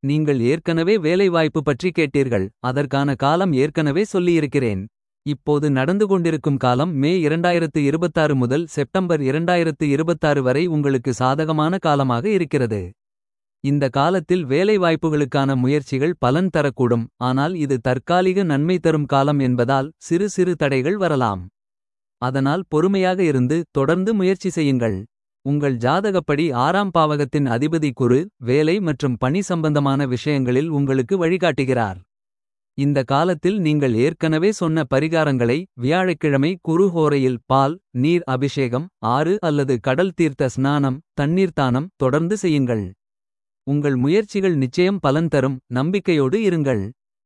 நீங்கள் ஏற்கனவே வேலைவாய்ப்பு பற்றி கேட்டீர்கள் அதற்கான காலம் ஏற்கனவே சொல்லியிருக்கிறேன் இப்போது நடந்து கொண்டிருக்கும் காலம் மே 2026 முதல் செப்டம்பர் 2026 வரை உங்களுக்கு சாதகமான காலமாக இருக்கிறது இந்த காலத்தில் வேலைவாய்ப்புகளுக்கான முயற்சிகள் பலன் தரக்கூடும் ஆனால் இது தற்காலிக நன்மை தரும் காலம் என்பதால் சிறு சிறு தடைகள் வரலாம் அதனால் பொறுமையாக இருந்து தொடர்ந்து முயற்சி செய்யுங்கள் உங்கள் ஜாதகப்படி ஆறாம் பாவகத்தின் அதிபதி குரு வேலை மற்றும் பணி சம்பந்தமான விஷயங்களில் உங்களுக்கு வழிகாட்டுகிறார் இந்த காலத்தில் நீங்கள் ஏற்கனவே சொன்ன பரிகாரங்களை வியாழக்கிழமை குருஹோரையில் பால் நீர் அபிஷேகம் ஆறு அல்லது கடல் தீர்த்த ஸ்நானம் தண்ணீர் தானம் தொடர்ந்து செய்யுங்கள் உங்கள் முயற்சிகள் நிச்சயம் பலன் தரும் நம்பிக்கையோடு இருங்கள்